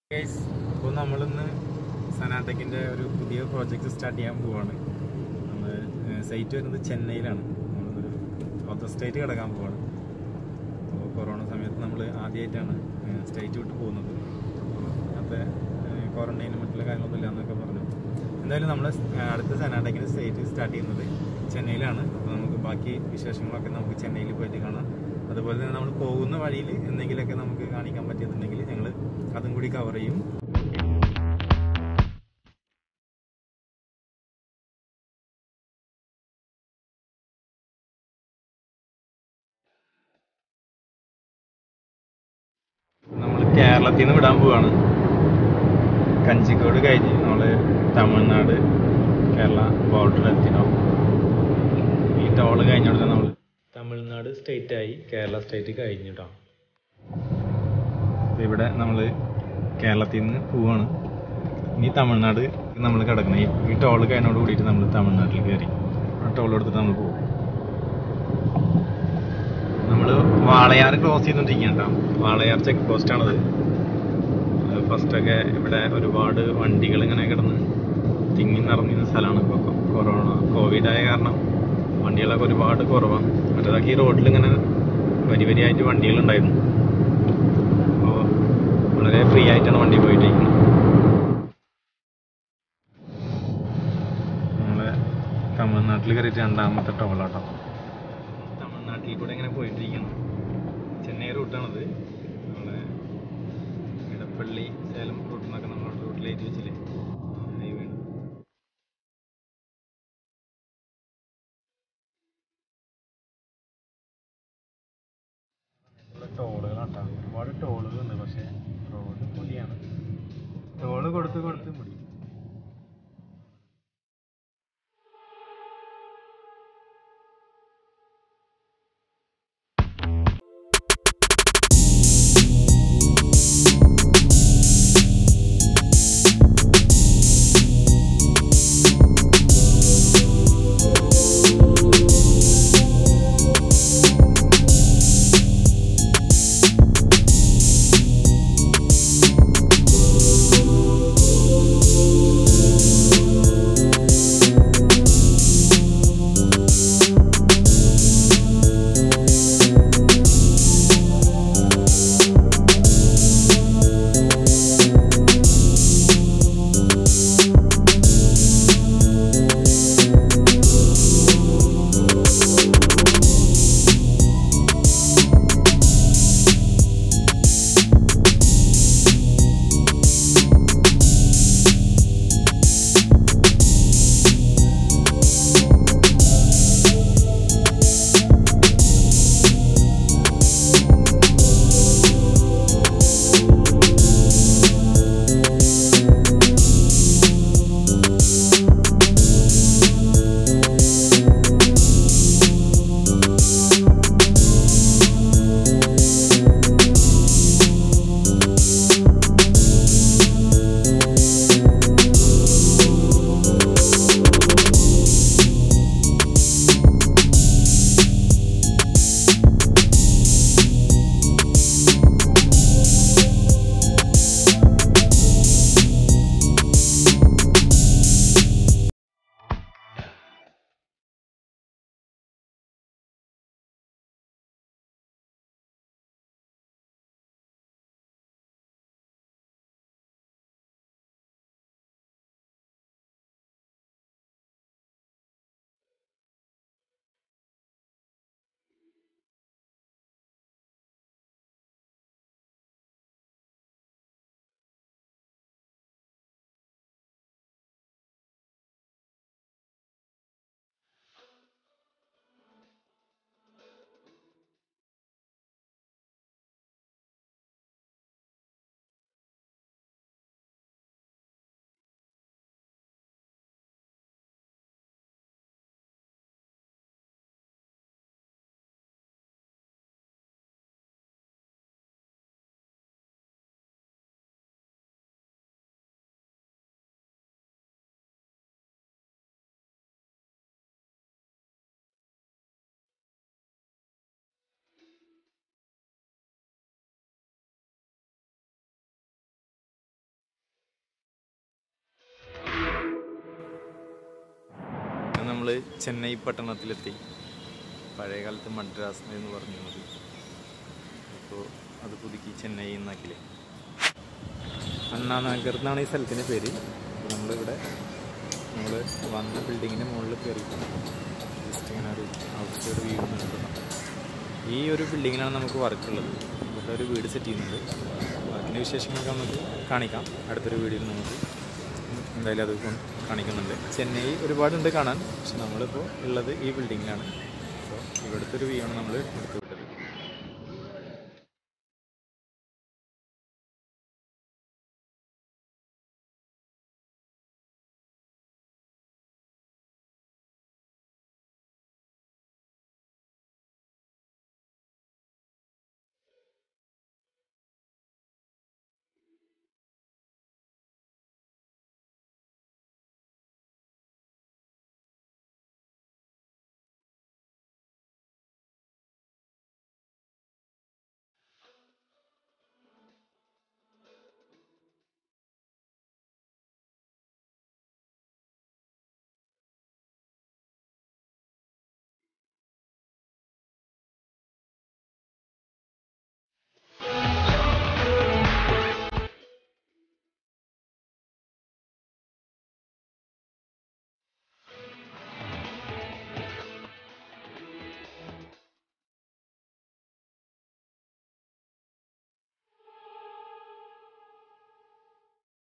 guys അപ്പോൾ നമ്മളിന്ന് സനാടെക്കിൻ്റെ ഒരു പുതിയ പ്രോജക്റ്റ് സ്റ്റാർട്ട് ചെയ്യാൻ പോവാണ് നമ്മൾ സൈറ്റ് വരുന്നത് ചെന്നൈയിലാണ് നമ്മളൊരു അതർ സ്റ്റേറ്റ് കിടക്കാൻ പോവാണ് അപ്പോൾ കൊറോണ സമയത്ത് നമ്മൾ ആദ്യമായിട്ടാണ് സ്റ്റേറ്റ് വിട്ട് പോകുന്നത് അപ്പോൾ അങ്ങനത്തെ ക്വാറന്റൈനും മറ്റുള്ള കാര്യങ്ങളൊന്നും ഇല്ല എന്നൊക്കെ പറഞ്ഞു എന്തായാലും നമ്മൾ അടുത്ത സനാടെക്കിൻ്റെ സ്റ്റേറ്റ് സ്റ്റാർട്ട് ചെയ്യുന്നത് ചെന്നൈയിലാണ് അപ്പോൾ നമുക്ക് ബാക്കി വിശേഷങ്ങളൊക്കെ നമുക്ക് ചെന്നൈയിൽ പോയിട്ട് കാണാം അതുപോലെ തന്നെ നമ്മൾ പോകുന്ന വഴിയിൽ എന്തെങ്കിലുമൊക്കെ നമുക്ക് കാണിക്കാൻ പറ്റിയിട്ടുണ്ടെങ്കിൽ ഞങ്ങൾ അതും കൂടി കവർ ചെയ്യും നമ്മൾ കേരളത്തിൽ നിന്ന് വിടാൻ പോവാണ് കഞ്ചിക്കോട് കഴിഞ്ഞ് നമ്മൾ തമിഴ്നാട് കേരള ബോർഡറിലെത്തിനാവും ഈ ടോള് കഴിഞ്ഞോടനെ നമ്മൾ തമിഴ്നാട് സ്റ്റേറ്റ് ആയി കേരള സ്റ്റേറ്റ് കഴിഞ്ഞിട്ടോ ഇവിടെ നമ്മൾ കേരളത്തിൽ നിന്ന് പോവാണ് ഇനി തമിഴ്നാട് നമ്മൾ കിടക്കണം ഈ- ഈ ടോള് കഴിഞ്ഞോട് കൂടിയിട്ട് നമ്മൾ തമിഴ്നാട്ടിൽ കയറി ആ ടോൾ എടുത്തിട്ട് നമ്മൾ പോകും നമ്മൾ വാളയാർ ക്രോസ് ചെയ്തുകൊണ്ടിരിക്കുകയാണ് കേട്ടോ വാളയാർ ചെക്ക് പോസ്റ്റ് ആണത് ഫസ്റ്റൊക്കെ ഇവിടെ ഒരുപാട് വണ്ടികൾ ഇങ്ങനെ കിടന്ന് തിങ്ങി നിറഞ്ഞിരുന്ന സ്ഥലമാണ് ഇപ്പോൾ കൊറോണ കോവിഡ് ആയ കാരണം വണ്ടികളൊക്കെ ഒരുപാട് കുറവാണ് മറ്റേതൊക്കെ ഈ റോഡിൽ ഇങ്ങനെ വരി വരിയായിട്ട് വണ്ടികളുണ്ടായിരുന്നു അപ്പോൾ വളരെ ഫ്രീ ആയിട്ടാണ് വണ്ടി പോയിട്ടിരിക്കുന്നത് നമ്മളെ തമിഴ്നാട്ടിൽ കയറിയിട്ട് രണ്ടാമത്തെ ടോളാട്ടോ തമിഴ്നാട്ടിൽ കൂടെ ഇങ്ങനെ പോയിട്ടിരിക്കണം ചെന്നൈ റൂട്ടാണത് നമ്മളെ ഇടപ്പള്ളി സേലം റൂട്ടിനൊക്കെ നമ്മൾ റൂട്ടിലേറ്റ് വെച്ചില്ലേ ഹൈവേ ആണ് ടോളുകളാട്ടാ ഒരുപാട് ടോളുകളുണ്ട് പക്ഷേ റോഡ് പൊടിയാണ് ടോള് കൊടുത്ത് കൊടുത്ത് മുടി നമ്മൾ ചെന്നൈ പട്ടണത്തിലെത്തി പഴയ കാലത്ത് മദ്രാസ് എന്ന് പറഞ്ഞത് അപ്പോൾ അത് പുതുക്കി ചെന്നൈ എന്നാക്കില്ലേ അണ്ണാനഗർ എന്നാണ് ഈ സ്ഥലത്തിൻ്റെ പേര് അപ്പോൾ നമ്മളിവിടെ നമ്മൾ വന്ന ബിൽഡിങ്ങിൻ്റെ മുകളിൽ കയറി ജസ്റ്റ് ഇങ്ങനെ ഒരു ഔട്ട് സൈഡ് വ്യൂ നോക്കണം ഈ ഒരു ബിൽഡിങ്ങിലാണ് നമുക്ക് വർക്ക് ഉള്ളത് ഇവിടെ ഒരു വീട് സെറ്റ് ചെയ്യുന്നുണ്ട് വർക്കിൻ്റെ വിശേഷങ്ങളൊക്കെ നമുക്ക് കാണിക്കാം അടുത്തൊരു വീഡിയോയിൽ നമുക്ക് എന്തായാലും അത് കൊണ്ട് കാണിക്കുന്നുണ്ട് ചെന്നൈ ഒരുപാടുണ്ട് കാണാൻ പക്ഷെ നമ്മളിപ്പോൾ ഉള്ളത് ഈ ബിൽഡിങ്ങിലാണ് അപ്പോൾ ഇവിടുത്തെ ഒരു വ്യൂ ആണ് നമ്മൾ എടുത്തത്